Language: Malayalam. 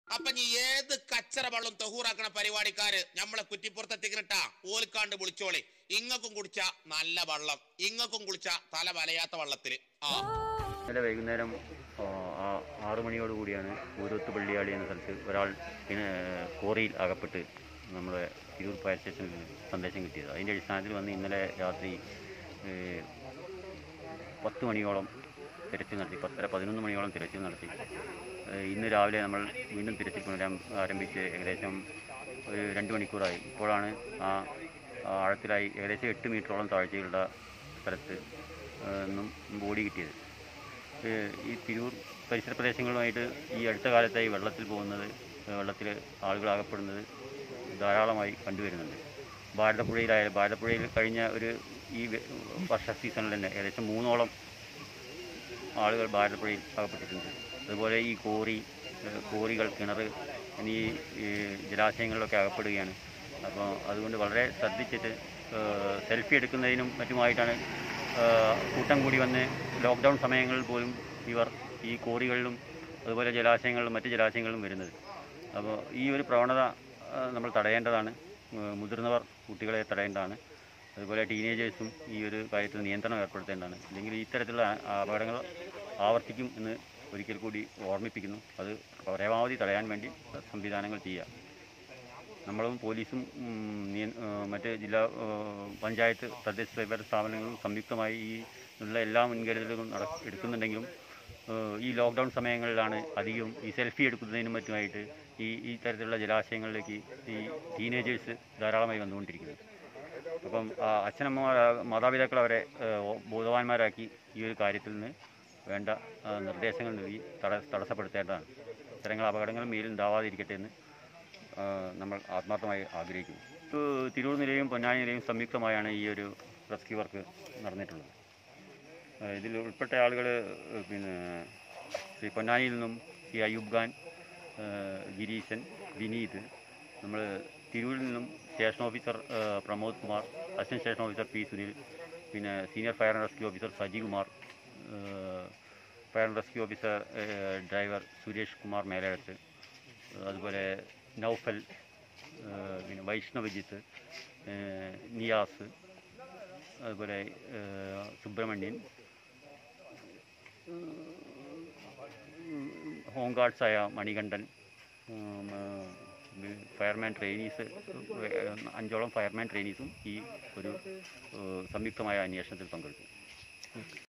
അപ്പൊ നീ ഏത് കച്ചറ വെള്ളം തൊഹൂറാക്കണ പരിപാടിക്കാര് നമ്മളെ കുറ്റിപ്പുറത്തെത്തിക്കണട്ടാ ഓൽക്കാണ്ട് വിളിച്ചോളി ഇങ്ങക്കും കുടിച്ച നല്ല വെള്ളം ഇങ്ങക്കും കുളിച്ച തല വലയാത്ത വെള്ളത്തില് ആ ഇന്നലെ വൈകുന്നേരം ആ, ആ ആറു മണിയോട് കൂടിയാണ് ഊരൂത്ത് പള്ളിയാളി എന്ന സ്ഥലത്ത് ഒരാൾ പിന്നെ കോറിയിൽ അകപ്പെട്ട് നമ്മുടെ തിരൂർ ഫയർ സ്റ്റേഷനിൽ നിന്ന് സന്ദേശം കിട്ടിയത് അതിൻ്റെ അടിസ്ഥാനത്തിൽ വന്ന് ഇന്നലെ രാത്രി ഏ, പത്ത് മണിയോളം തിരച്ചിൽ നടത്തി പത്തര പതിനൊന്ന് മണിയോളം തിരച്ചിൽ നടത്തി ഏ, ഇന്ന് രാവിലെ നമ്മൾ വീണ്ടും തിരച്ചിൽ പുനരാ ആരംഭിച്ച് ഏകദേശം ഒരു രണ്ട് മണിക്കൂറായി ഇപ്പോഴാണ് ആ ആ ആഴത്തിലായി ഏകദേശം എട്ട് മീറ്ററോളം താഴ്ചയുള്ള സ്ഥലത്ത് ഏ, നിന്നും ബോഡി കിട്ടിയത് ഏഹ് ഈ തിരൂർ പരിസര പ്രദേശങ്ങളുമായിട്ട് ഈ അടുത്ത കാലത്തായി വെള്ളത്തിൽ പോകുന്നത് വെള്ളത്തിൽ ആളുകൾ അകപ്പെടുന്നത് ധാരാളമായി കണ്ടുവരുന്നുണ്ട് ഭാരതപ്പുഴയിലായാലും ഭാരതപ്പുഴയിൽ കഴിഞ്ഞ ഒരു ഈ വെ- വർഷ സീസണിൽ തന്നെ ഏകദേശം മൂന്നോളം ആളുകൾ ഭാരതപ്പുഴയിൽ അകപ്പെട്ടിട്ടുണ്ട് അതുപോലെ ഈ കോറി ഏഹ് കോറികൾ കിണർ എന്നീ ഈ ജലാശയങ്ങളിലൊക്കെ അകപ്പെടുകയാണ് അപ്പോൾ അതുകൊണ്ട് വളരെ ശ്രദ്ധിച്ചിട്ട് ഏഹ് സെൽഫി എടുക്കുന്നതിനും മറ്റുമായിട്ടാണ് ഏഹ് കൂട്ടം കൂടി വന്ന് ലോക്ക്ഡൗൺ സമയങ്ങളിൽ പോലും ഇവർ ഈ കോറികളിലും അതുപോലെ ജലാശയങ്ങളിലും മറ്റ് ജലാശയങ്ങളിലും വരുന്നത് അപ്പോൾ ഈ ഒരു പ്രവണത ഏഹ് നമ്മൾ തടയേണ്ടതാണ് ഏഹ് മുതിർന്നവർ കുട്ടികളെ തടയേണ്ടതാണ് അതുപോലെ ടീനേജേഴ്സും ഈ ഒരു കാര്യത്തിൽ നിയന്ത്രണം ഏർപ്പെടുത്തേണ്ടതാണ് ഇല്ലെങ്കിൽ ഇത്തരത്തിലുള്ള ആ- അപകടങ്ങൾ ആവർത്തിക്കും എന്ന് ഒരിക്കൽ കൂടി ഓർമ്മിപ്പിക്കുന്നു അത് പരമാവധി തടയാൻ വേണ്ടി സംവിധാനങ്ങൾ ചെയ്യുക നമ്മളും പോലീസും ഉം, നിയ- ഏഹ് മറ്റ് ജില്ലാ ഏഹ് പഞ്ചായത്ത് തദ്ദേശ സ്വയംഭരണ സ്ഥാപനങ്ങളും സംയുക്തമായി ഈ ഉള്ള എല്ലാ മുൻകരുതലുകളും നട എടുക്കുന്നുണ്ടെങ്കിലും ഏഹ് ഈ ലോക്ക്ഡൗൺ സമയങ്ങളിലാണ് അധികവും ഈ സെൽഫി എടുക്കുന്നതിനും മറ്റുമായിട്ട് ഈ ഈ തരത്തിലുള്ള ജലാശയങ്ങളിലേക്ക് ഈ ടീനേജേഴ്സ് ധാരാളമായി വന്നുകൊണ്ടിരിക്കുന്നത് അപ്പം ആ, അച്ഛനമ്മമാർ മാതാപിതാക്കൾ അവരെ ഏഹ്, ബോധവാന്മാരാക്കി ഈ ഒരു കാര്യത്തിൽ നിന്ന് വേണ്ട ആ, നിർദ്ദേശങ്ങൾ നൽകി തട തടസ്സപ്പെടുത്തേണ്ടതാണ് ഇത്തരങ്ങൾ അപകടങ്ങൾ മേലിൽ ഉണ്ടാവാതിരിക്കട്ടെ എന്ന് ആ, നമ്മൾ ആത്മാർത്ഥമായി ആഗ്രഹിക്കുന്നു ഇപ്പോൾ തിരൂർ നിലയും പൊന്നാനി നിലയും സംയുക്തമായാണ് ഈ ഒരു റെസ്ക്യൂ വർക്ക് നടന്നിട്ടുള്ളത് ആ, ഇതിൽ ഉൾപ്പെട്ട ആളുകൾ പിന്നെ ശ്രീ പൊന്നാനിയിൽ നിന്നും ശ്രീ അയ്യൂബ് ഖാൻ ആ, ഗിരീശൻ വിനീത് നമ്മൾ തിരൂരിൽ നിന്നും സ്റ്റേഷൻ ഓഫീസർ ആ, Pramod Kumar assistant station officer P Sunil പിന്നെ senior fire and rescue officer Saji Kumar ആ, ഫയർ ആൻഡ് റെസ്ക്യൂ ഓഫീസർ ആ, ഡ്രൈവർ സുരേഷ് കുമാർ മേലഴത്ത് അതുപോലെ നൗഫൽ ആ, പിന്നെ വൈഷ്ണവജിത്ത് ആ, നിയാസ് അതുപോലെ ആ, സുബ്രഹ്മണ്യൻ ഹോം ഗാർഡ്സായ മണികണ്ഠൻ ഉം, ആ, ഫയർമാൻ ട്രെയിനീസ് അഞ്ചോളം ഫയർമാൻ ട്രെയിനീസും ഈ ഒരു ആ, സംയുക്തമായ അന്വേഷണത്തിൽ പങ്കെടുത്തു